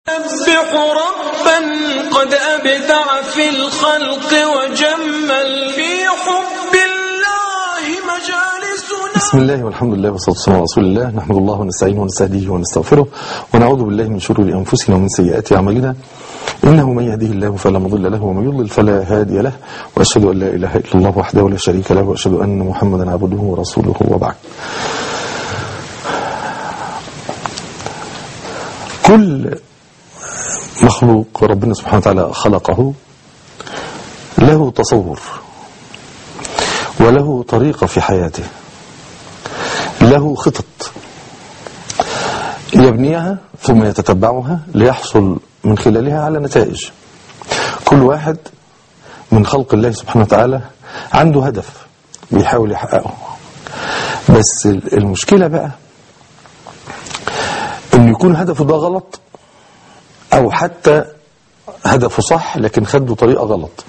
سبح ربا قد أبدع في الخلق وجمل في حب الله مجالسنا بسم الله والحمد لله والصلاة والسلام على رسول الله نحمد الله ونستعينه ونستهديه ونستغفره ونعوذ بالله من شرور أنفسنا ومن سيئات أعمالنا إنه من يهده الله فلا مضل له ومن يضلل فلا هادي له وأشهد أن لا إله إلا الله وحده لا شريك له وأشهد أن محمدا عبده ورسوله وبعد كل مخلوق ربنا سبحانه وتعالى خلقه له تصور وله طريقة في حياته له خطط يبنيها ثم يتتبعها ليحصل من خلالها على نتائج كل واحد من خلق الله سبحانه وتعالى عنده هدف بيحاول يحققه بس المشكلة بقى انه يكون هدفه ده غلط او حتى هدفه صح لكن خده طريقة غلط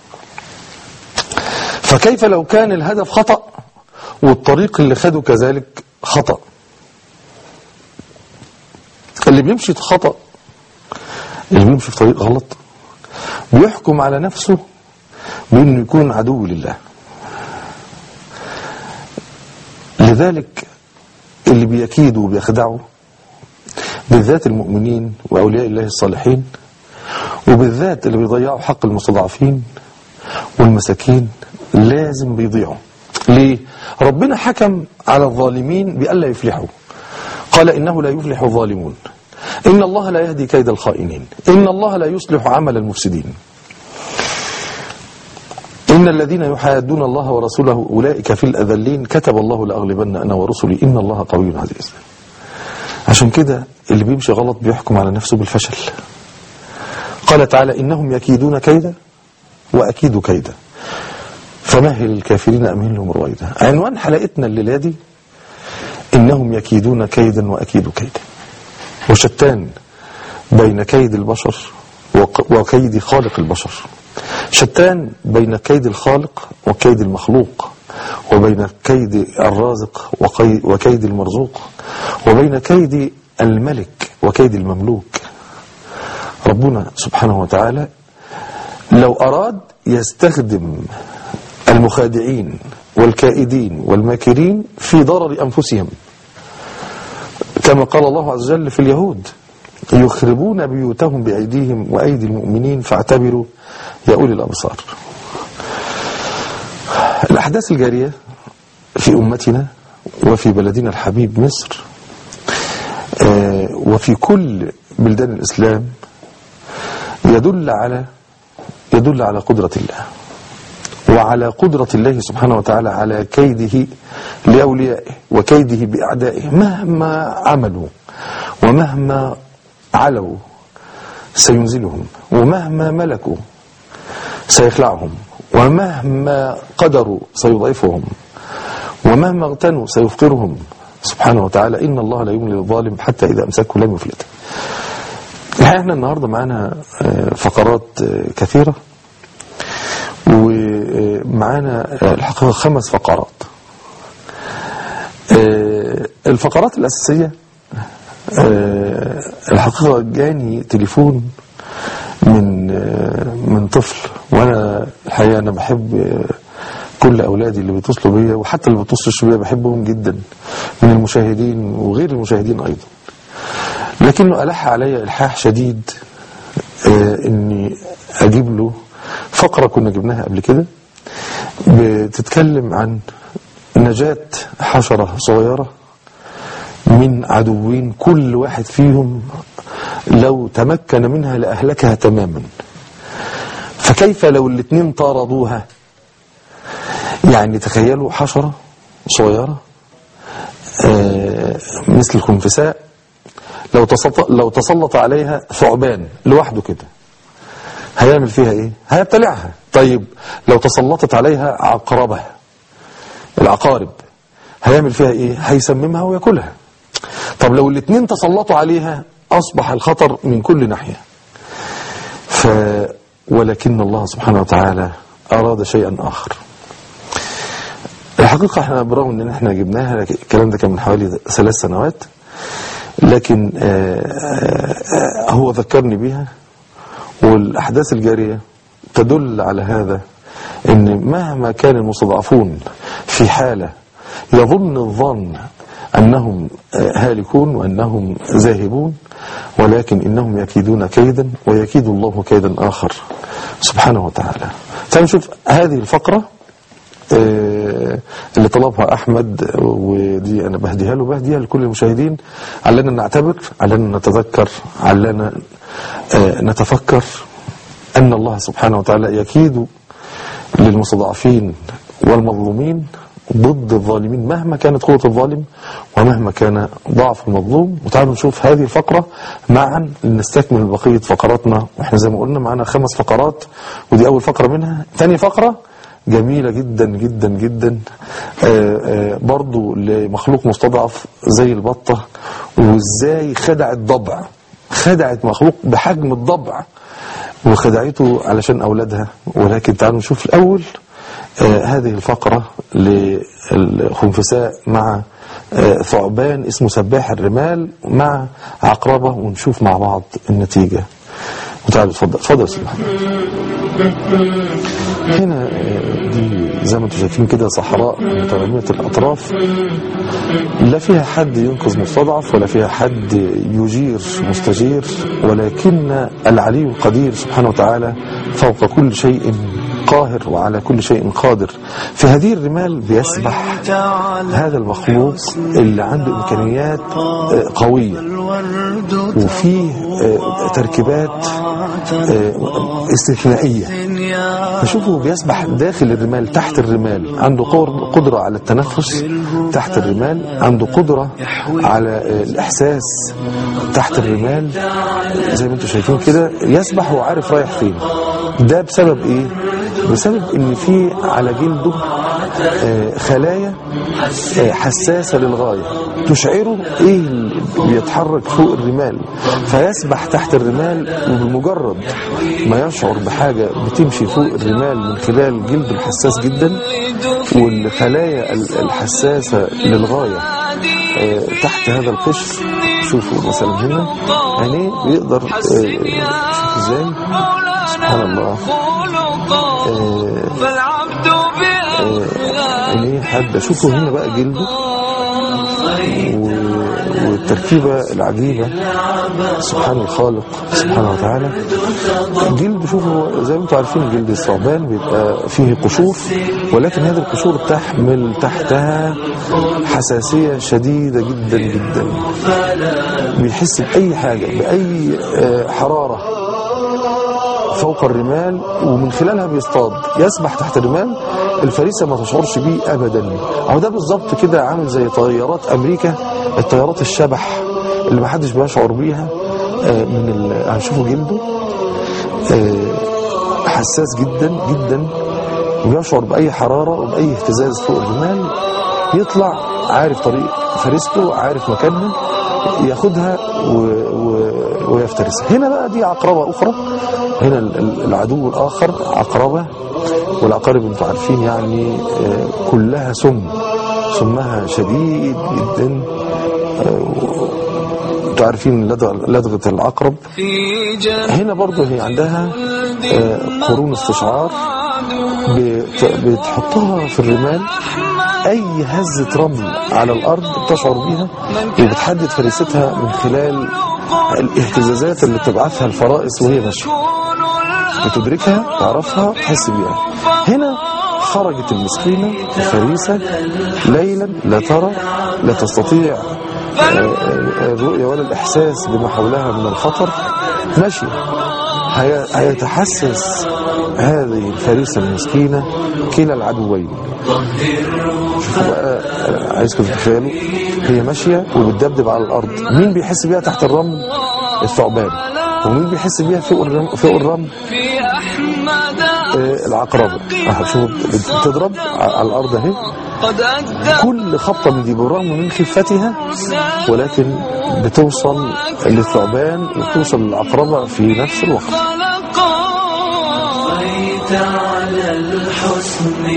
فكيف لو كان الهدف خطأ والطريق اللي خده كذلك خطأ اللي بيمشي في خطأ اللي بيمشي في طريق غلط بيحكم على نفسه بأنه يكون عدو لله لذلك اللي بيكيدوا وبيخدعوا بالذات المؤمنين وأولياء الله الصالحين وبالذات اللي بيضيعوا حق المستضعفين والمساكين لازم بيضيعوا ليه؟ ربنا حكم على الظالمين بألا يفلحوا قال إنه لا يفلح الظالمون إن الله لا يهدي كيد الخائنين إن الله لا يصلح عمل المفسدين إن الذين يحادون الله ورسوله أولئك في الأذلين كتب الله لأغلبن أنا ورسلي إن الله قوي عزيز عشان كده اللي بيمشي غلط بيحكم على نفسه بالفشل قال تعالى إنهم يكيدون كيدا وأكيد كيدا فمهل الكافرين أمهلهم رويدا عنوان حلقتنا الليلة دي إنهم يكيدون كيدا وأكيد كيدا وشتان بين كيد البشر وكيد خالق البشر شتان بين كيد الخالق وكيد المخلوق وبين كيد الرازق وكيد المرزوق وبين كيد الملك وكيد المملوك ربنا سبحانه وتعالى لو أراد يستخدم المخادعين والكائدين والماكرين في ضرر أنفسهم كما قال الله عز وجل في اليهود يخربون بيوتهم بأيديهم وأيدي المؤمنين فاعتبروا يا أولي الأبصار الأحداث الجارية في أمتنا وفي بلدنا الحبيب مصر وفي كل بلدان الإسلام يدل على يدل على قدرة الله وعلى قدرة الله سبحانه وتعالى على كيده لأوليائه وكيده بأعدائه مهما عملوا ومهما علوا سينزلهم ومهما ملكوا سيخلعهم ومهما قدروا سيضعفهم ومهما اغتنوا سيفقرهم سبحانه وتعالى إن الله لا يملي الظالم حتى إذا أمسكه لم يفلته احنا النهاردة معانا فقرات كثيرة ومعانا الحقيقة خمس فقرات الفقرات الأساسية الحقيقة جاني تليفون من من طفل وانا الحقيقة انا بحب كل اولادي اللي بيتصلوا بيا وحتى اللي بيتصلوا بيا بحبهم جدا من المشاهدين وغير المشاهدين ايضا لكنه ألح علي إلحاح شديد اني اجيب له فقرة كنا جبناها قبل كده بتتكلم عن نجاة حشرة صغيرة من عدوين كل واحد فيهم لو تمكن منها لأهلكها تماما فكيف لو الاثنين طاردوها يعني تخيلوا حشرة صغيرة مثل الخنفساء لو تسلط, لو تسلط عليها ثعبان لوحده كده هيعمل فيها ايه هيبتلعها طيب لو تسلطت عليها عقربة العقارب هيعمل فيها ايه هيسممها وياكلها طب لو الاثنين تسلطوا عليها اصبح الخطر من كل ناحية ف ولكن الله سبحانه وتعالى اراد شيئا اخر الحقيقة احنا برغم ان احنا جبناها الكلام ده كان من حوالي ثلاث سنوات لكن آه، آه، هو ذكرني بها والأحداث الجارية تدل على هذا ان مهما كان المستضعفون في حالة يظن الظن أنهم آه، هالكون وأنهم ذاهبون ولكن إنهم يكيدون كيدا ويكيد الله كيدا آخر سبحانه وتعالى تعالوا نشوف هذه الفقرة آه، اللي طلبها أحمد ودي أنا بهديها له بهديها لكل المشاهدين علنا نعتبر علنا نتذكر علنا آه، نتفكر أن الله سبحانه وتعالى يكيد للمستضعفين والمظلومين ضد الظالمين مهما كانت قوة الظالم ومهما كان ضعف المظلوم وتعالوا نشوف هذه الفقرة معا لنستكمل بقية فقراتنا واحنا زي ما قلنا معنا خمس فقرات ودي أول فقرة منها ثاني فقرة جميلة جدا جدا جدا آه، آه، برضو لمخلوق مستضعف زي البطة وازاي خدعت ضبع خدعت مخلوق بحجم الضبع وخدعته علشان أولادها ولكن تعالوا نشوف الأول آه هذه الفقرة للخنفساء مع آه ثعبان اسمه سباح الرمال مع عقربة ونشوف مع بعض النتيجة وتعالوا اتفضل اتفضل يا سيدي محمد هنا آه، دي زي ما انتم شايفين كده صحراء مترامية الأطراف لا فيها حد ينقذ مستضعف ولا فيها حد يجير مستجير ولكن العلي القدير سبحانه وتعالى فوق كل شيء قاهر وعلى كل شيء قادر في هذه الرمال بيسبح هذا المخلوق اللي عنده إمكانيات آه، قوية وفيه آه، تركيبات آه، استثنائية فشوفوا بيسبح داخل الرمال تحت الرمال عنده قر- قدرة على التنفس تحت الرمال عنده قدرة على آه، الإحساس تحت الرمال زي ما انتم شايفين كده يسبح وعارف رايح فين ده بسبب ايه بسبب ان في على جلده آه، خلايا آه، حساسة للغاية تشعره ايه اللي بيتحرك فوق الرمال فيسبح تحت الرمال وبمجرد ما يشعر بحاجة بتمشي فوق الرمال من خلال جلده الحساس جدا والخلايا ال- الحساسة للغاية آه، تحت هذا القشر شوفوا مثلا هنا عينيه بيقدر آه، شوفوا ازاي سبحان الله آه، فالعبد آه، عينيه حادة شوفوا هنا بقى جلده و- والتركيبة العجيبة سبحان الخالق سبحانه وتعالى جلد شوفوا زي ما انتم عارفين جلد الثعبان بيبقى فيه قشور ولكن هذه القشور تحمل تحتها حساسية شديدة جدا جدا بيحس بأي حاجة بأي آه، حرارة فوق الرمال ومن خلالها بيصطاد يسبح تحت الرمال الفريسة ما تشعرش بيه أبدا أو ده بالظبط كده عامل زي طيارات أمريكا الطيارات الشبح اللي ما حدش بيشعر بيها آه، من ال- هنشوفوا جلده آه، حساس جدا جدا ويشعر بأي حرارة وبأي اهتزاز فوق الرمال يطلع عارف طريق فريسته عارف مكانها ياخدها و... و... ويفترسها هنا بقى دي عقربة أخرى هنا ال- ال- العدو الآخر عقربة والعقارب انتوا عارفين يعني آه، كلها سم سمها شديد جدا آه، انتوا عارفين لدغ- لدغة العقرب في جنة هنا برضه هي عندها آه، قرون استشعار بت- بتحطها في الرمال اي هزة رمل على الارض بتشعر بيها وبتحدد فريستها من خلال الاهتزازات اللي بتبعثها الفرائس وهي ماشيه بتدركها تعرفها تحس بيها هنا خرجت المسكينة الفريسة ليلا لا ترى لا تستطيع آه، آه، الرؤية ولا الإحساس بما حولها من الخطر ماشية هي- هيتحسس هذه الفريسة المسكينة كلا العدوين شوفوا بقى آه، عايزكم تتخيلوا هي ماشية وبتدبدب على الأرض مين بيحس بيها تحت الرمل الثعبان ومين بيحس بيها فوق الرمل, فوق الرمل في أحمد آه، العقربة اه شوفوا بتضرب على الأرض اهي قد أدى كل خبطة من دي بالرغم من خفتها ولكن بتوصل للثعبان وتوصل للعقربة في نفس الوقت على الحسن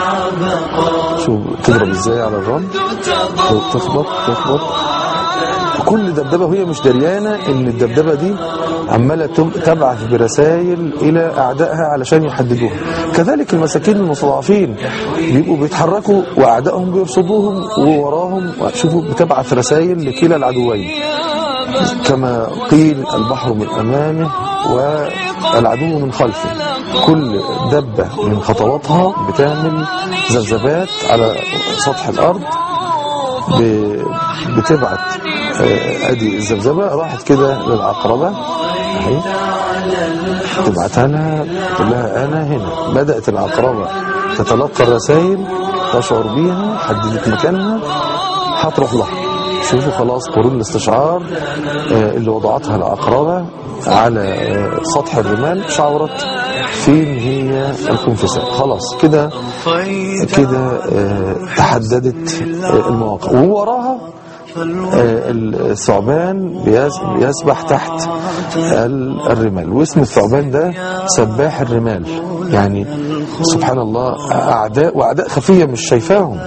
العبقى شوف تضرب ازاي على الرمل تخبط تخبط كل دبدبة وهي مش دريانة ان الدبدبة دي عمالة تم- تبعث برسائل الى اعدائها علشان يحددوها كذلك المساكين المستضعفين بيبقوا بيتحركوا واعدائهم بيرصدوهم ووراهم شوفوا بتبعث رسائل لكلا العدوين كما قيل البحر من امامه والعدو من خلفه كل دبة من خطواتها بتعمل ذبذبات على سطح الارض ب- بتبعت آه، ادي الذبذبه راحت كده للعقربه اهي تبعتها لها تقول لها انا هنا بدات العقربه تتلقى الرسائل تشعر بيها حددت مكانها هتروح لها شوفوا خلاص قرون الاستشعار آه، اللي وضعتها العقربه على آه، سطح الرمال شعرت فين هي الخنفساء خلاص كده كده آه، تحددت آه، المواقع ووراها آه، الثعبان بيس- بيسبح تحت ال- الرمال واسم الثعبان ده سباح الرمال يعني سبحان الله أعداء وأعداء خفية مش شايفاهم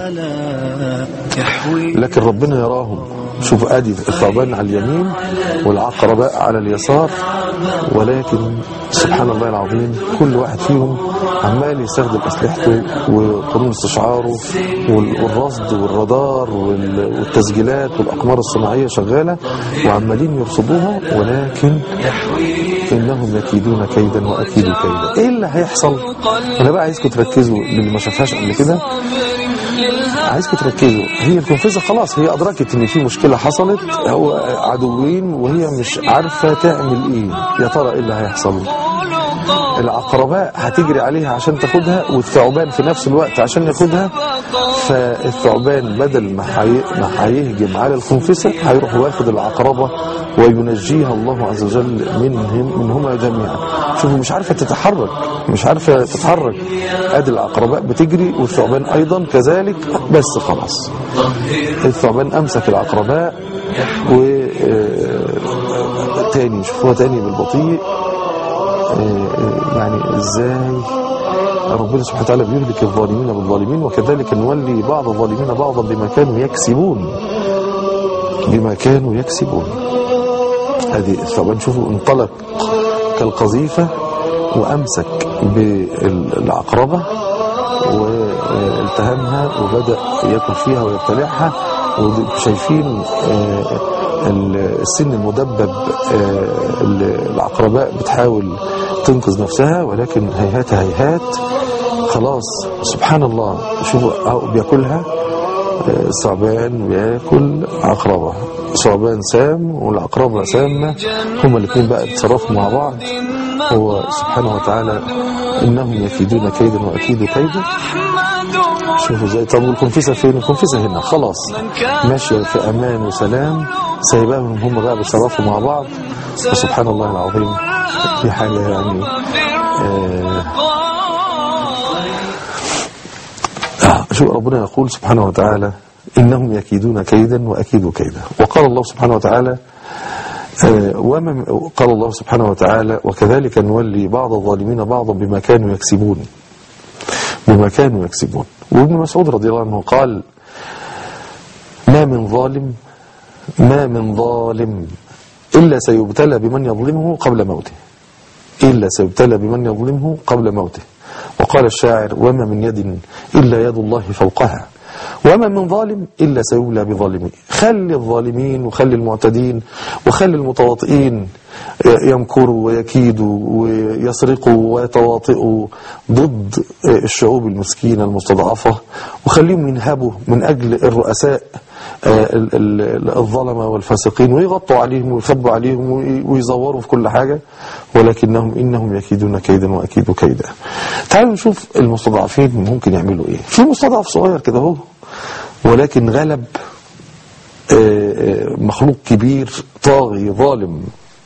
لكن ربنا يراهم شوف ادي الثعبان على اليمين والعقرباء على اليسار ولكن سبحان الله العظيم كل واحد فيهم عمال يستخدم اسلحته وقانون استشعاره وال- والرصد والرادار وال- والتسجيلات والاقمار الصناعيه شغاله وعمالين يرصدوها ولكن انهم يكيدون كيدا واكيد كيدا ايه اللي هيحصل انا بقى عايزكم تركزوا للي ما شافهاش قبل كده عايزكم تركزوا هي الكونفيزة خلاص هي أدركت إن في مشكلة حصلت هو عدوين وهي مش عارفة تعمل إيه يا ترى إيه اللي هيحصل العقرباء هتجري عليها عشان تاخدها والثعبان في نفس الوقت عشان ياخدها فالثعبان بدل ما حي- ما هيهجم على الخنفسة هيروح واخد العقربة وينجيها الله عز وجل منهم منهما جميعا شوفوا مش عارفة تتحرك مش عارفة تتحرك ادي العقرباء بتجري والثعبان ايضا كذلك بس خلاص الثعبان امسك العقرباء و آه، تاني شوفوها تاني بالبطيء آه، يعني ازاي ربنا سبحانه وتعالى بيهلك الظالمين بالظالمين وكذلك نولي بعض الظالمين بعضا بما كانوا يكسبون بما كانوا يكسبون هذه الثعبان شوفوا انطلق كالقذيفة وأمسك بالعقربة والتهمها وبدأ ياكل فيها ويبتلعها وشايفين آه، السن المدبب آه، العقرباء بتحاول تنقذ نفسها ولكن هيهات هيهات خلاص سبحان الله شوفوا أهو بياكلها آه، الثعبان بياكل عقربة ثعبان سام والعقربة سامة هما الاثنين بقى اتصرفوا مع بعض هو سبحانه وتعالى إنهم يكيدون كيدا وأكيد كيدا شوفوا ازاي طب والكنفسة فين الكنفسة هنا خلاص ماشية في أمان وسلام سايباهم هم بقى بيتصرفوا مع بعض وسبحان الله العظيم في حاجة يعني آه آه، شو ربنا يقول سبحانه وتعالى إنهم يكيدون كيدا وأكيد كيدا وقال الله سبحانه وتعالى آه، وما قال الله سبحانه وتعالى وكذلك نولي بعض الظالمين بعضا بما كانوا يكسبون بما كانوا يكسبون وابن مسعود رضي الله عنه قال ما من ظالم ما من ظالم إلا سيبتلى بمن يظلمه قبل موته إلا سيبتلى بمن يظلمه قبل موته وقال الشاعر وما من يد إلا يد الله فوقها وما من ظالم إلا سيولى بظالمين خلي الظالمين وخلي المعتدين وخلي المتواطئين يمكروا ويكيدوا ويسرقوا ويتواطئوا ضد الشعوب المسكينة المستضعفة وخليهم ينهبوا من أجل الرؤساء ال- ال- الظلمة والفاسقين ويغطوا عليهم ويخبوا عليهم وي- ويزوروا في كل حاجة ولكنهم إنهم يكيدون كيدا وأكيد كيدا تعالوا نشوف المستضعفين ممكن يعملوا إيه في مستضعف صغير كده هو ولكن غلب آه، آه، مخلوق كبير طاغي ظالم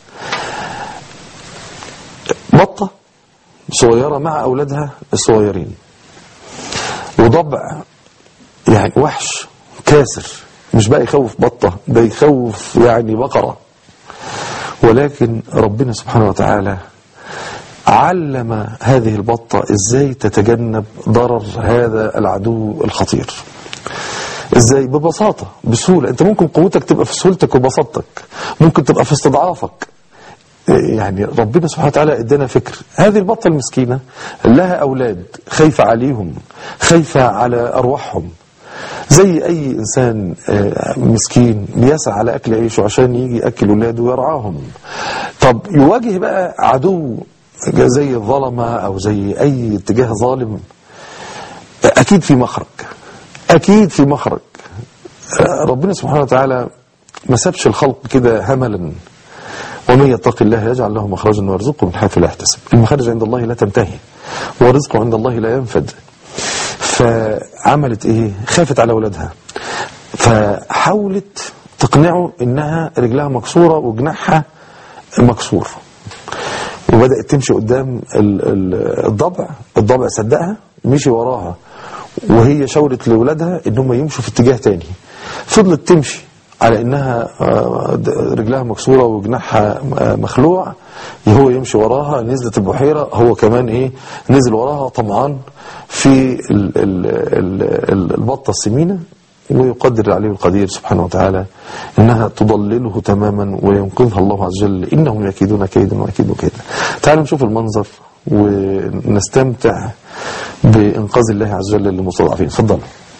بطة صغيرة مع أولادها الصغيرين وضبع يعني وحش كاسر مش بقى يخوف بطة ده يخوف يعني بقرة ولكن ربنا سبحانه وتعالى علم هذه البطة ازاي تتجنب ضرر هذا العدو الخطير ازاي ببساطة بسهولة انت ممكن قوتك تبقى في سهولتك وبساطتك ممكن تبقى في استضعافك يعني ربنا سبحانه وتعالى ادانا فكر هذه البطة المسكينة لها أولاد خايفة عليهم خايفة على أرواحهم زي أي إنسان آه، مسكين بيسعى على أكل عيشه عشان يجي يأكل ولاده ويرعاهم طب يواجه بقى عدو زي الظلمة أو زي أي اتجاه ظالم أكيد في مخرج أكيد في مخرج آه، ربنا سبحانه وتعالى ما سابش الخلق كده هملا ومن يتق الله يجعل له مخرجا ويرزقه من حيث لا يحتسب المخارج عند الله لا تنتهي ورزقه عند الله لا ينفد فعملت ايه خافت على اولادها فحاولت تقنعه انها رجلها مكسوره وجناحها مكسور وبدات تمشي قدام ال- ال- الضبع الضبع صدقها مشي وراها وهي شاورت لاولادها ان هم يمشوا في اتجاه تاني فضلت تمشي على انها آه، د- رجلها مكسوره وجناحها آه، مخلوع هو يمشي وراها نزلت البحيره هو كمان ايه نزل وراها طمعان في ال- ال- ال- ال- البطه السمينه ويقدر عليه القدير سبحانه وتعالى انها تضلله تماما وينقذها الله عز وجل انهم يكيدون كيدا واكيد كيدا. تعالوا نشوف المنظر ونستمتع بانقاذ الله عز وجل للمستضعفين. اتفضلوا.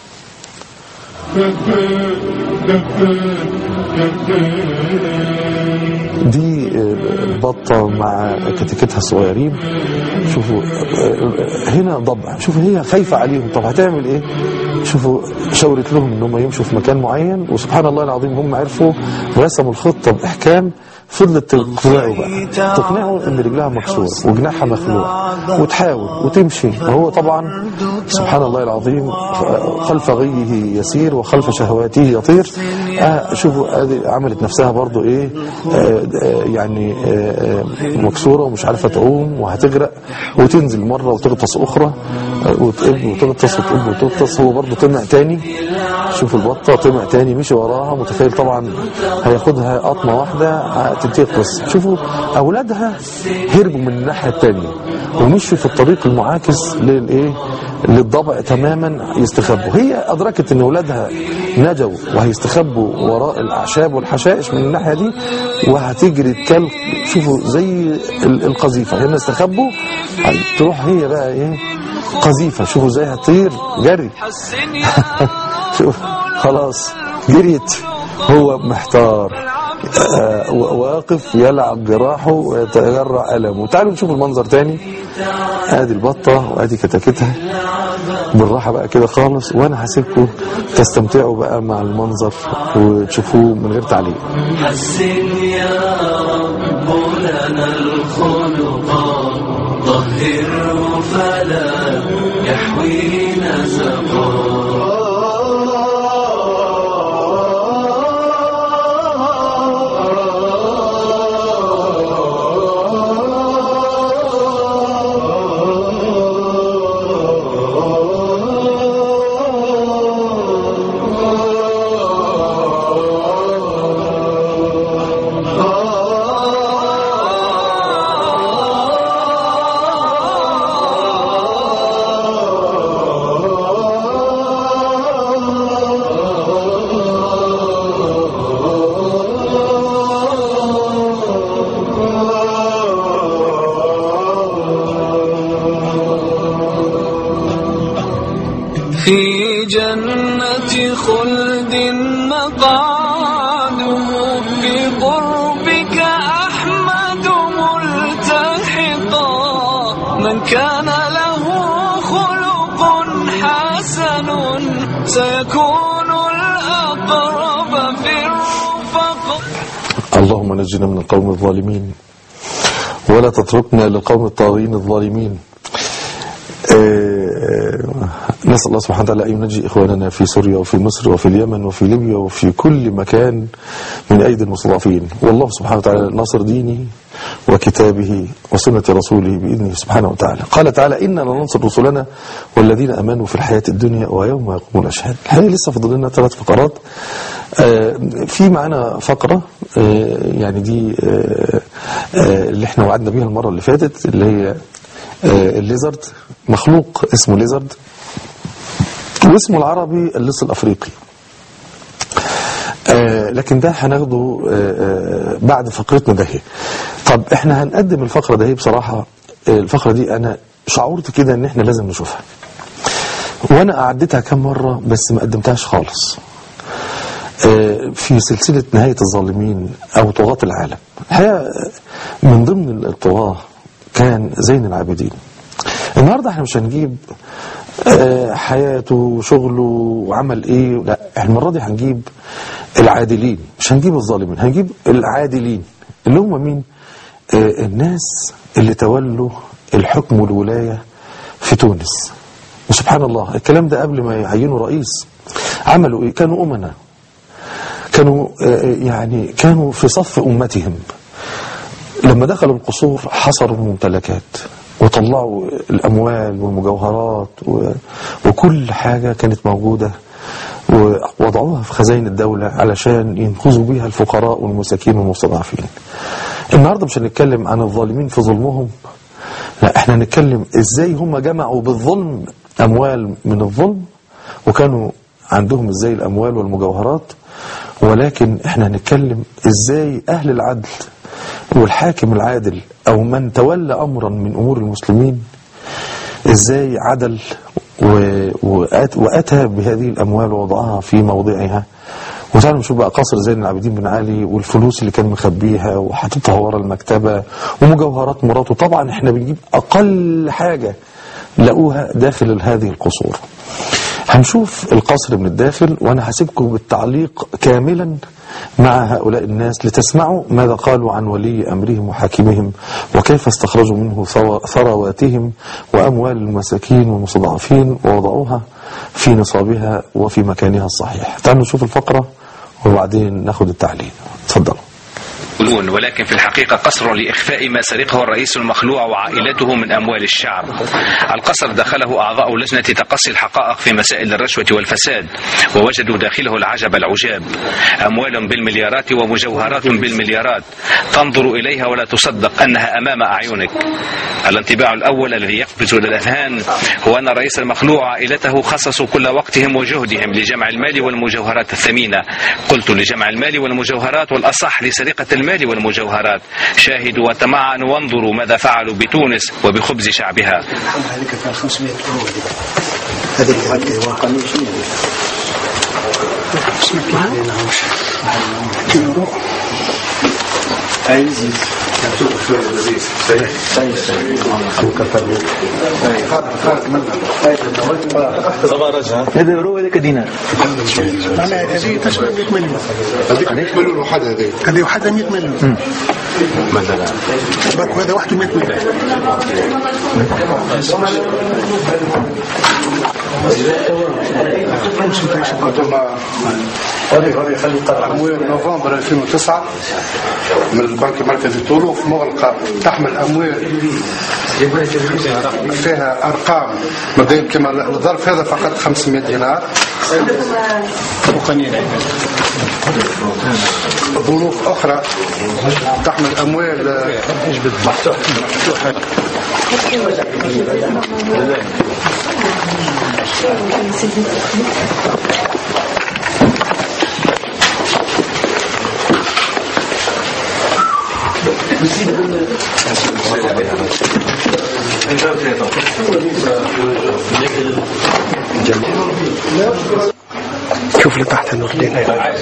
دي آه، بطة مع كتكتها الصغيرين شوفوا آه، هنا ضبع شوفوا هي خايفة عليهم طب هتعمل ايه شوفوا شاورت لهم ان هم يمشوا في مكان معين وسبحان الله العظيم هم عرفوا ورسموا الخطة بإحكام فضلت تقنعه بقى تقنعه ان رجلها مكسورة وجناحها مخلوع وتحاول وتمشي وهو طبعا سبحان الله العظيم خلف غيه يسير وخلف شهواته يطير آه شوفوا هذه عملت نفسها برضو ايه آه آه يعني آه آه مكسورة ومش عارفة تعوم وهتغرق وتنزل مرة وتغطس أخرى آه وتقب وتغطس وتقب وتغطس هو برضو طمع تاني شوفوا البطة طمع تاني مشي وراها متخيل طبعا هياخدها قطمة واحدة هتنتقص شوفوا أولادها هربوا من الناحية التانية ومشوا في الطريق المعاكس للايه للضبع تماما يستخبوا هي أدركت أن أولادها نجوا وهيستخبوا وراء الأعشاب والحشائش من الناحية دي وهتجري تكل شوفوا زي ال- القذيفة هنا استخبوا تروح هي بقى إيه قذيفة شوفوا زي هتطير جري حسن يا شوف خلاص جريت هو محتار آه، واقف يلعب جراحه ويتجرع ألمه تعالوا نشوف المنظر تاني ادي البطة وادي كتاكتها بالراحة بقى كده خالص وانا هسيبكم تستمتعوا بقى مع المنظر وتشوفوه من غير تعليق حسن يا رب لنا الخلق طهره فلا يحوي نزقا في جنة خلد مقعده بقربك أحمد ملتحقا من كان له خلق حسن سيكون الأقرب في الرفق اللهم نجنا من القوم الظالمين ولا تتركنا للقوم الطاغين الظالمين آه، نسأل الله سبحانه وتعالى أن ينجي إخواننا في سوريا وفي مصر وفي اليمن وفي ليبيا وفي كل مكان من أيدي المستضعفين والله سبحانه وتعالى ناصر دينه وكتابه وسنة رسوله بإذنه سبحانه وتعالى قال تعالى إنا لننصر رسلنا والذين أمنوا في الحياة الدنيا ويوم يقوم الأشهاد الحقيقة لسه فاضل لنا ثلاث فقرات آه، في معانا فقرة آه، يعني دي آه، آه، اللي احنا وعدنا بيها المرة اللي فاتت اللي هي آه، الليزرد مخلوق اسمه ليزرد واسمه العربي اللص الافريقي آه لكن ده هناخده آه آه بعد فقرتنا ده طب احنا هنقدم الفقرة ده بصراحة آه الفقرة دي انا شعورت كده ان احنا لازم نشوفها وانا اعدتها كم مرة بس ما قدمتهاش خالص آه في سلسلة نهاية الظالمين او طغاة العالم الحقيقة من ضمن الطغاة كان زين العابدين النهاردة احنا مش هنجيب آه حياته وشغله وعمل ايه لا احنا المرة دي هنجيب العادلين مش هنجيب الظالمين هنجيب العادلين اللي هم مين آه الناس اللي تولوا الحكم والولاية في تونس وسبحان الله الكلام ده قبل ما يعينوا رئيس عملوا ايه كانوا امنا كانوا آه يعني كانوا في صف امتهم لما دخلوا القصور حصروا الممتلكات وطلعوا الأموال والمجوهرات و... وكل حاجة كانت موجودة ووضعوها في خزائن الدولة علشان ينقذوا بيها الفقراء والمساكين والمستضعفين النهاردة مش هنتكلم عن الظالمين في ظلمهم لا احنا هنتكلم ازاي هم جمعوا بالظلم أموال من الظلم وكانوا عندهم ازاي الأموال والمجوهرات ولكن احنا هنتكلم ازاي أهل العدل والحاكم العادل أو من تولى أمرا من أمور المسلمين إزاي عدل وأتى بهذه الأموال ووضعها في موضعها وتعالوا نشوف بقى قصر زين العابدين بن علي والفلوس اللي كان مخبيها وحاططها ورا المكتبة ومجوهرات مراته طبعا احنا بنجيب أقل حاجة لقوها داخل هذه القصور هنشوف القصر من الداخل وانا هسيبكم بالتعليق كاملا مع هؤلاء الناس لتسمعوا ماذا قالوا عن ولي أمرهم وحاكمهم وكيف استخرجوا منه ثرواتهم وأموال المساكين والمستضعفين ووضعوها في نصابها وفي مكانها الصحيح تعالوا نشوف الفقرة وبعدين ناخد التعليل تفضلوا يقولون ولكن في الحقيقة قصر لإخفاء ما سرقه الرئيس المخلوع وعائلته من أموال الشعب القصر دخله أعضاء لجنة تقصي الحقائق في مسائل الرشوة والفساد ووجدوا داخله العجب العجاب أموال بالمليارات ومجوهرات بالمليارات تنظر إليها ولا تصدق أنها أمام أعينك الانطباع الأول الذي يقفز إلى الأذهان هو أن الرئيس المخلوع وعائلته خصصوا كل وقتهم وجهدهم لجمع المال والمجوهرات الثمينة قلت لجمع المال والمجوهرات والأصح لسرقة المال والمجوهرات شاهدوا وتمعنوا وانظروا ماذا فعلوا بتونس وبخبز شعبها هذيك كان 500 يورو هذيك هذيك واقع يورو عزيز هذا يورو هذاك دينار معناها هذه تشبه 100 مليون هذيك 100 مليون وحدها هذه هذه وحدها 100 مليون مثلا باك هذا وحده 100 مليون أموال نوفمبر 2009 من البنك المركزي طروف مغلقة تحمل أموال فيها أرقام مبدئيا كما الظرف هذا فقط 500 دينار ظروف أخرى تحمل أموال مفتوحة شوف اللي تحت النور دي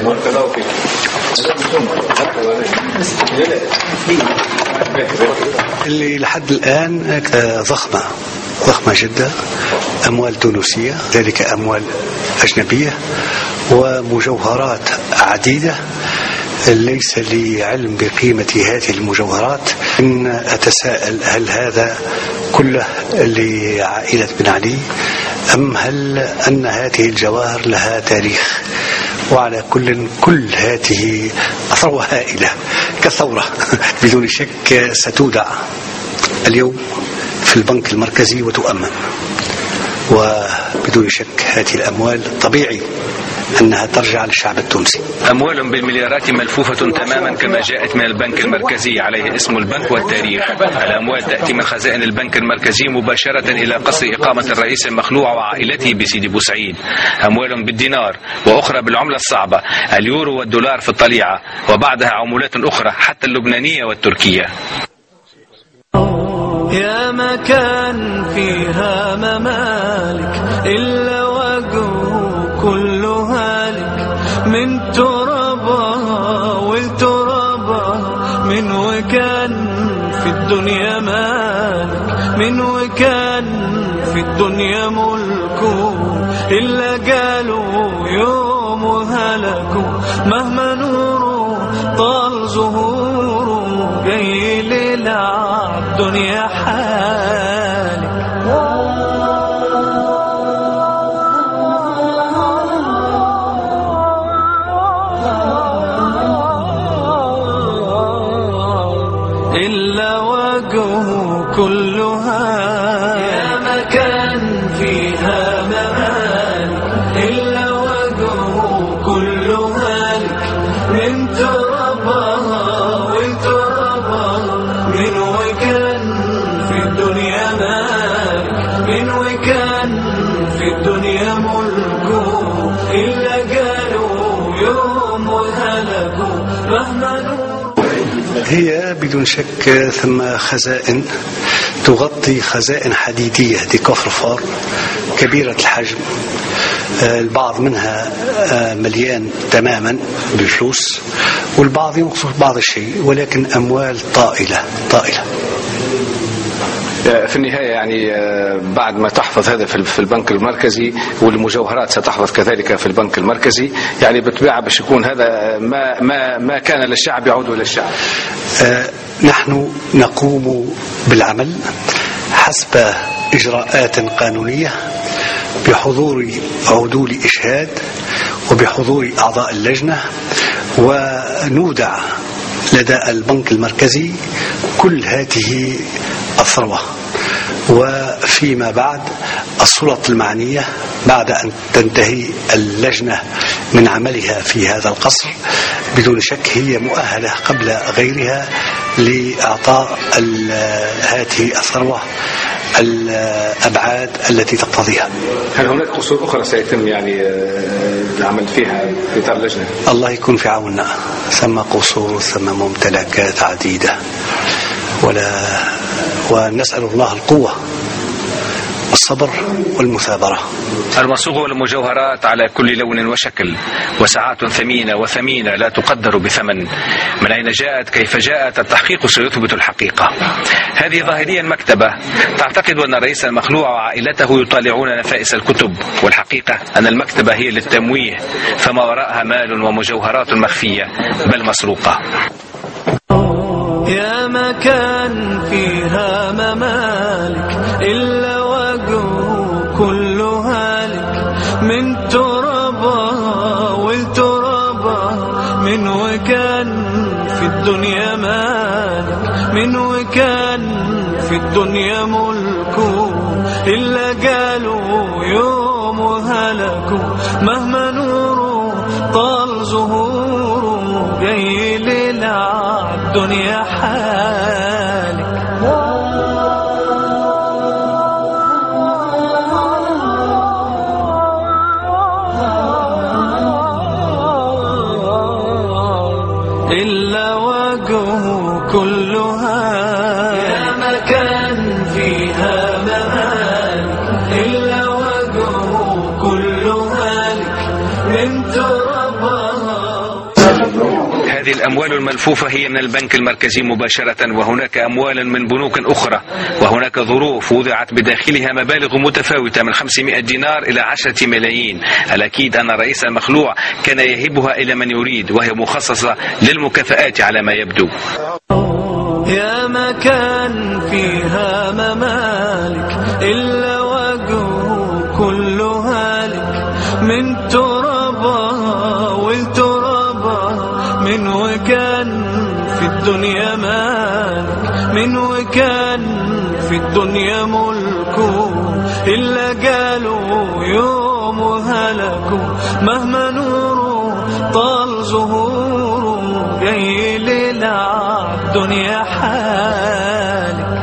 اللي لحد الآن ضخمة ضخمة جدا أموال تونسية ذلك أموال أجنبية ومجوهرات عديدة ليس لي علم بقيمة هذه المجوهرات إن أتساءل هل هذا كله لعائلة بن علي أم هل أن هذه الجواهر لها تاريخ وعلى كل كل هذه ثروة هائلة كثورة بدون شك ستودع اليوم في البنك المركزي وتؤمن وبدون شك هذه الأموال طبيعي أنها ترجع للشعب التونسي أموال بالمليارات ملفوفة تماما كما جاءت من البنك المركزي عليه اسم البنك والتاريخ الأموال تأتي من خزائن البنك المركزي مباشرة إلى قصر إقامة الرئيس المخلوع وعائلته بسيدي بوسعيد أموال بالدينار وأخرى بالعملة الصعبة اليورو والدولار في الطليعة وبعدها عملات أخرى حتى اللبنانية والتركية يا مكان فيها ممالك إلا وجهه كل هالك من ترابها والترابها من وكان في الدنيا مالك من وكان في الدنيا ملكه إلا قالوا يوم هلكوا مهما نوره طال ظهوره جاي للعب دنيا حالك إلا وجهه كلها يا مكان فيها ممالك إلا وجهه كل هالك من ترابها وترابها من وكان في الدنيا مالك من وكان في الدنيا ملكه إلا قالوا يوم هلكوا مهما نور هي بدون شك ثم خزائن تغطي خزائن حديدية دي كفر فار كبيرة الحجم آه، البعض منها آه، مليان تماما بالفلوس والبعض ينقصه بعض الشيء ولكن أموال طائلة طائلة في النهاية يعني آه، بعد ما تحفظ هذا في في البنك المركزي والمجوهرات ستحفظ كذلك في البنك المركزي يعني بالطبيعة باش يكون هذا ما ما ما كان للشعب يعود إلى الشعب آه، نحن نقوم بالعمل حسب إجراءات قانونية بحضور عدول إشهاد وبحضور أعضاء اللجنة ونودع لدى البنك المركزي كل هذه الثروة وفيما بعد السلطة المعنية بعد أن تنتهي اللجنة من عملها في هذا القصر بدون شك هي مؤهلة قبل غيرها لإعطاء ال- هذه الثروة الأبعاد التي تقتضيها هل هناك قصور أخرى سيتم يعني آه، العمل فيها في إطار اللجنة؟ الله يكون في عوننا ثم قصور ثم ممتلكات عديدة ولا ونسأل الله القوة والصبر والمثابرة المصوغ والمجوهرات على كل لون وشكل وساعات ثمينة وثمينة لا تقدر بثمن من أين جاءت كيف جاءت التحقيق سيثبت الحقيقة هذه ظاهريا مكتبة تعتقد أن الرئيس المخلوع وعائلته يطالعون نفائس الكتب والحقيقة أن المكتبة هي للتمويه فما وراءها مال ومجوهرات مخفية بل مسروقة يا مكان فيها ممالك إلا وجهه كل هالك من ترابها والترابها من وكان في الدنيا مالك من وكان في الدنيا ملكه إلا قالوا يوم هلكوا مهما نوره طال ظهوره جاي للعب دنيا حالك إلا وجهه كلها يا مكان فيها ممالك إلا وجهه كل هالك من ترابها هذه الأموال الملفوفة هي من البنك المركزي مباشرة وهناك أموال من بنوك أخرى وهناك ظروف وضعت بداخلها مبالغ متفاوتة من 500 دينار إلى 10 ملايين الأكيد أن الرئيس المخلوع كان يهبها إلى من يريد وهي مخصصة للمكافآت على ما يبدو يا مكان فيها ممالك إلا وجهه كل هالك من ترابها والترابها من وكان في الدنيا مالك من وكان في الدنيا ملكه إلا قالوا يوم يوم هلكوا مهما نور طال ظهور جاي للعب دنيا حالك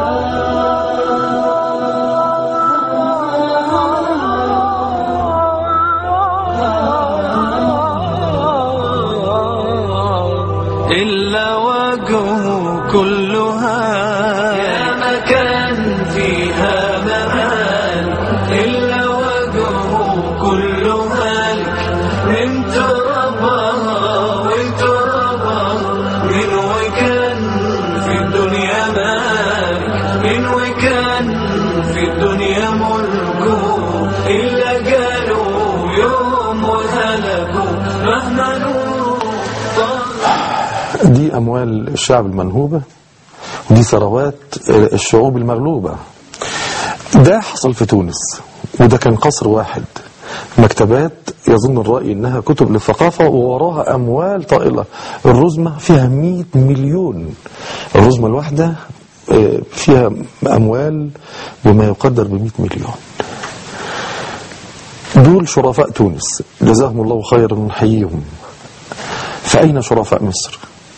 إلا وجهه كلها يا مكان فيها ممال إلا وجهه كلها لك من ترابها وترابها من وكان في الدنيا مالك من وكان في الدنيا ملكه إلا قالوا يوم وهلكوا مهما نور طال دي أموال الشعب المنهوبة ودي ثروات الشعوب المغلوبة ده حصل في تونس وده كان قصر واحد مكتبات يظن الرأي انها كتب للثقافة ووراها اموال طائلة الرزمة فيها 100 مليون الرزمة الواحدة آه، فيها اموال بما يقدر ب 100 مليون دول شرفاء تونس جزاهم الله خيرا ونحييهم فأين شرفاء مصر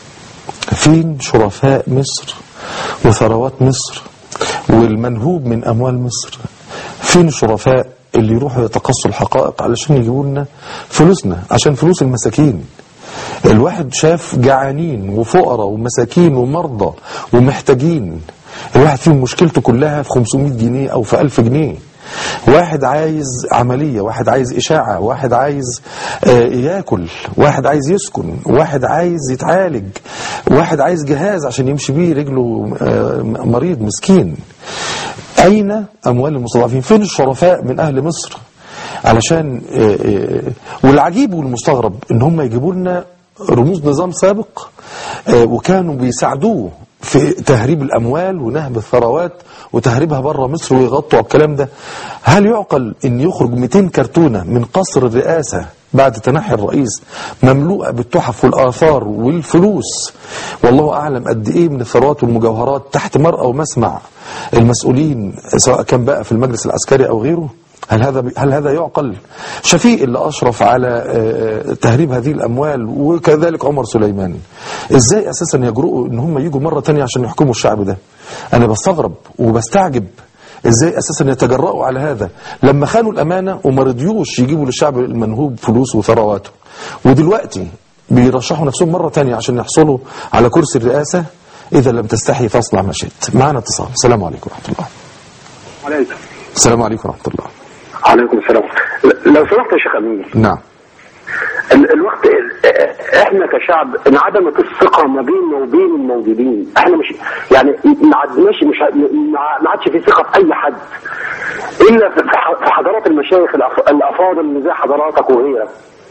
فين شرفاء مصر وثروات مصر والمنهوب من أموال مصر فين الشرفاء اللي يروحوا يتقصوا الحقائق علشان يجيبوا لنا فلوسنا عشان فلوس المساكين الواحد شاف جعانين وفقراء ومساكين ومرضى ومحتاجين الواحد فيهم مشكلته كلها في 500 جنيه أو في 1000 جنيه واحد عايز عملية واحد عايز إشاعة واحد عايز آه، ياكل واحد عايز يسكن واحد عايز يتعالج واحد عايز جهاز عشان يمشي بيه رجله آه، مريض مسكين أين أموال المستضعفين فين الشرفاء من أهل مصر علشان آه، آه، والعجيب والمستغرب ان هم يجيبوا لنا رموز نظام سابق آه، وكانوا بيساعدوه في تهريب الاموال ونهب الثروات وتهريبها بره مصر ويغطوا على الكلام ده هل يعقل ان يخرج 200 كرتونه من قصر الرئاسه بعد تنحي الرئيس مملوءه بالتحف والاثار والفلوس والله اعلم قد ايه من الثروات والمجوهرات تحت مرأى ومسمع المسؤولين سواء كان بقى في المجلس العسكري او غيره هل هذا هل هذا يعقل؟ شفيق اللي اشرف على آه، تهريب هذه الاموال وكذلك عمر سليمان. ازاي اساسا يجرؤوا ان هم يجوا مره تانية عشان يحكموا الشعب ده؟ انا بستغرب وبستعجب ازاي اساسا يتجرؤوا على هذا لما خانوا الامانه وما رضيوش يجيبوا للشعب المنهوب فلوسه وثرواته. ودلوقتي بيرشحوا نفسهم مره تانية عشان يحصلوا على كرسي الرئاسه اذا لم تستحي فاصنع ما شئت. معنا اتصال. السلام عليكم ورحمه الله. عليكم السلام عليكم ورحمه الله. عليكم السلام ل- لو سمحت يا شيخ امين نعم. ال- الوقت ال- احنا كشعب انعدمت الثقه ما بيننا وبين الموجودين احنا مش يعني ما عدناش مش ع- ما ما عادش في ثقه في اي حد الا في في ح- في حضرات المشايخ الأف- الافاضل اللي زي حضراتك وغيرك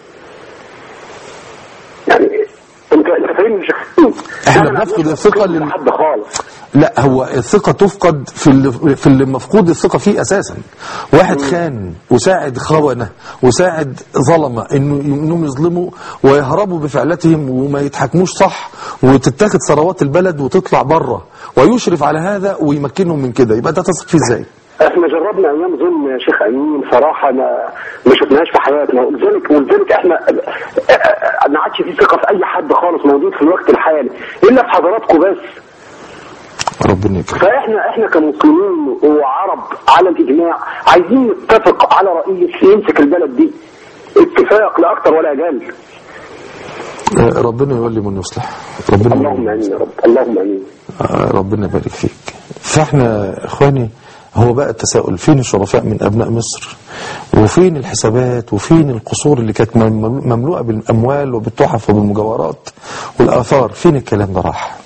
يعني انت انت فاهمني يا شيخ أمين؟ إحنا ما بنفقد عندناش الثقة ثقة لل- حد خالص لا هو الثقة تفقد في اللي, في اللي مفقود الثقة فيه أساسا واحد خان وساعد خونة وساعد ظلمة إنه إنهم يظلموا ويهربوا بفعلتهم وما يتحكموش صح وتتاخد ثروات البلد وتطلع بره ويشرف على هذا ويمكنهم من كده يبقى ده تثق فيه ازاي؟ احنا جربنا ايام ظلم يا شيخ امين صراحه ما ما شفناهاش في حياتنا ولذلك ولذلك احنا ما عادش في ثقه في اي حد خالص موجود في الوقت الحالي الا في حضراتكم بس ربنا يكرم فاحنا احنا كمسلمين وعرب على الاجماع عايزين نتفق على رئيس يمسك البلد دي اتفاق لا اكتر ولا اقل آه، ربنا يولي من يصلح ربنا اللهم امين يا رب اللهم امين آه، ربنا يبارك فيك فاحنا اخواني هو بقى التساؤل فين الشرفاء من ابناء مصر وفين الحسابات وفين القصور اللي كانت مم- مملوءه بالاموال وبالتحف وبالمجوهرات والاثار فين الكلام ده راح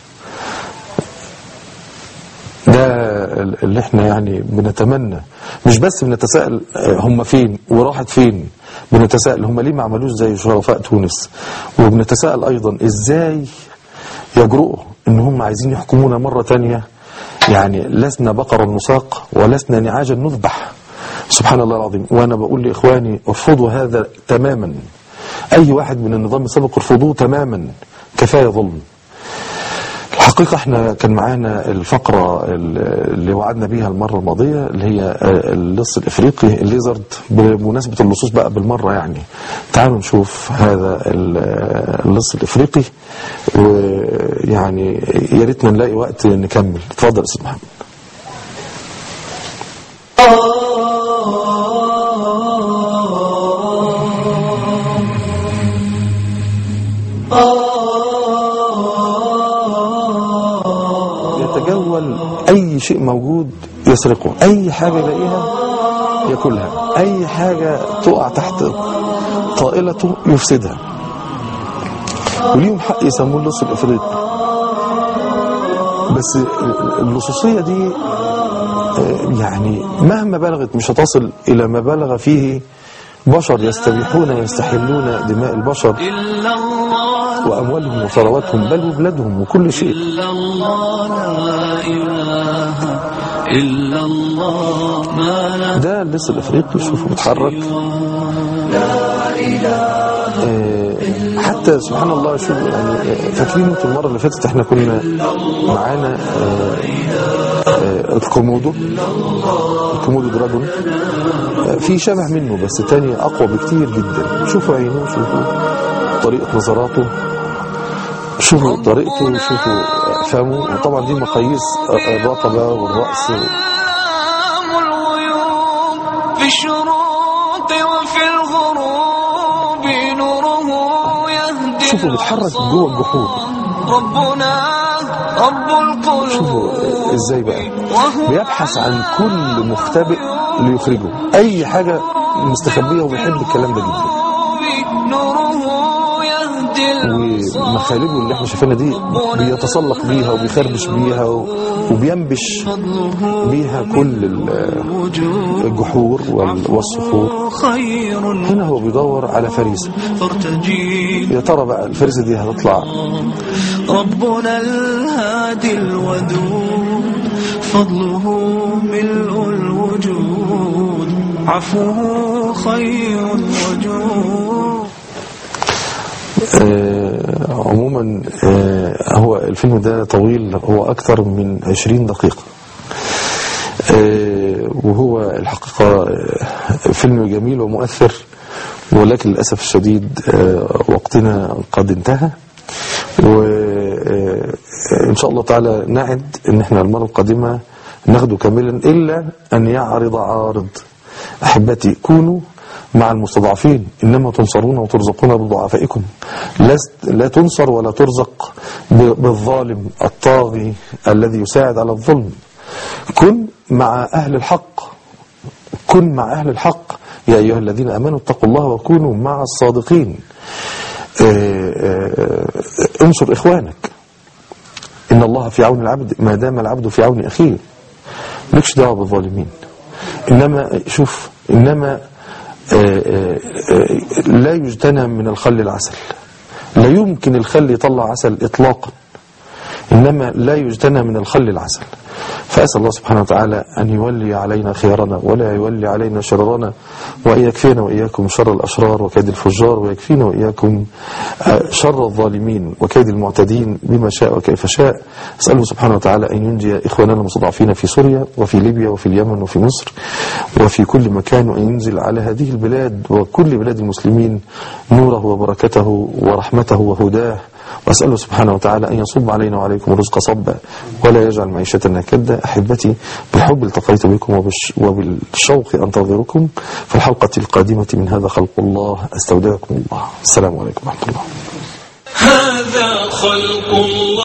ده اللي احنا يعني بنتمنى مش بس بنتساءل آه، هم فين وراحت فين بنتساءل هم ليه ما عملوش زي شرفاء تونس وبنتساءل ايضا ازاي يجرؤوا ان هم عايزين يحكمونا مرة تانية يعني لسنا بقرا نساق ولسنا نعاجا نذبح سبحان الله العظيم وانا بقول لاخواني ارفضوا هذا تماما اي واحد من النظام السابق ارفضوه تماما كفايه ظلم الحقيقة احنا كان معانا الفقرة اللي وعدنا بيها المرة الماضية اللي هي آه، اللص الافريقي الليزرد بمناسبة اللصوص بقى بالمرة يعني تعالوا نشوف هذا ال- اللص الافريقي ويعني يا ريتنا نلاقي وقت نكمل اتفضل يا استاذ محمد يتجول اي شيء موجود يسرقه اي حاجة يلاقيها ياكلها اي حاجة تقع تحت طائلته يفسدها وليهم حق يسموه اللص الافريقي بس اللصوصية دي آه، يعني مهما بلغت مش هتصل إلى ما بلغ فيه بشر يستبيحون ويستحلون دماء البشر إلا الله وأموالهم وثرواتهم بل وبلادهم وكل شيء إلا الله لا إله إلا الله ما لا ده اللص الافريقي شوفوا بيتحرك آه، حتى سبحان الله شوف يعني آه، فاكرين انتوا المره اللي فاتت احنا كنا معانا آه، آه، الكومودو الكومودو دراجون آه، في شبه منه بس تاني اقوى بكتير جدا شوفوا عينه شوفوا طريقه نظراته شوفوا طريقته شوفوا فمه وطبعا دي مقاييس آه، الرقبه والراس أعلام الغيوب في الشروق وفي الغروب نوره يهدي شوفوا بيتحرك جوه الجحور ربنا رب القلوب شوفوا ازاي بقى وهو بيبحث عن كل مختبئ ليخرجه اي حاجة مستخبية وبيحب الكلام ده جدا نوره يهدي ومخالبه اللي احنا شايفينها دي بيتسلق بيها وبيخربش بيها و- وبينبش بيها كل ال- الجحور وال- والصخور خير هنا هو بيدور على فريسة فارتجي يا ترى بقى الفريسة دي هتطلع ربنا الهادي الودود فضله ملء الوجود عفوه خير وجود آه، عموما آه، هو الفيلم ده طويل هو أكثر من 20 دقيقة آه، وهو الحقيقة آه، فيلم جميل ومؤثر ولكن للأسف الشديد آه، وقتنا قد انتهى وإن شاء الله تعالى نعد إن احنا المرة القادمة ناخده كاملا إلا أن يعرض عارض أحبتي كونوا مع المستضعفين إنما تنصرون وترزقون بضعفائكم لست لا تنصر ولا ترزق ب- بالظالم الطاغي الذي يساعد على الظلم كن مع أهل الحق كن مع أهل الحق يا أيها الذين أمنوا اتقوا الله وكونوا مع الصادقين آه، آه، انصر إخوانك إن الله في عون العبد ما دام العبد في عون أخيه مالكش دعوة بالظالمين إنما شوف إنما آه، آه، آه، لا يجتنى من الخل العسل لا يمكن الخل يطلع عسل إطلاقا إنما لا يجتنى من الخل العسل فأسأل الله سبحانه وتعالى أن يولي علينا خيارنا ولا يولي علينا شرارنا وأن يكفينا وإياكم شر الأشرار وكيد الفجار ويكفينا وإياكم آه، شر الظالمين وكيد المعتدين بما شاء وكيف شاء أسأله سبحانه وتعالى أن ينجي إخواننا المستضعفين في سوريا وفي ليبيا وفي اليمن وفي مصر وفي كل مكان وأن ينزل على هذه البلاد وكل بلاد المسلمين نوره وبركته ورحمته وهداه وأسأله سبحانه وتعالى أن يصب علينا وعليكم الرزق صبا ولا يجعل معيشتنا كدا أحبتي بالحب التقيت بكم وبالش وبالشوق أنتظركم في الحلقة القادمة من هذا خلق الله أستودعكم الله السلام عليكم ورحمة الله هذا خلق الله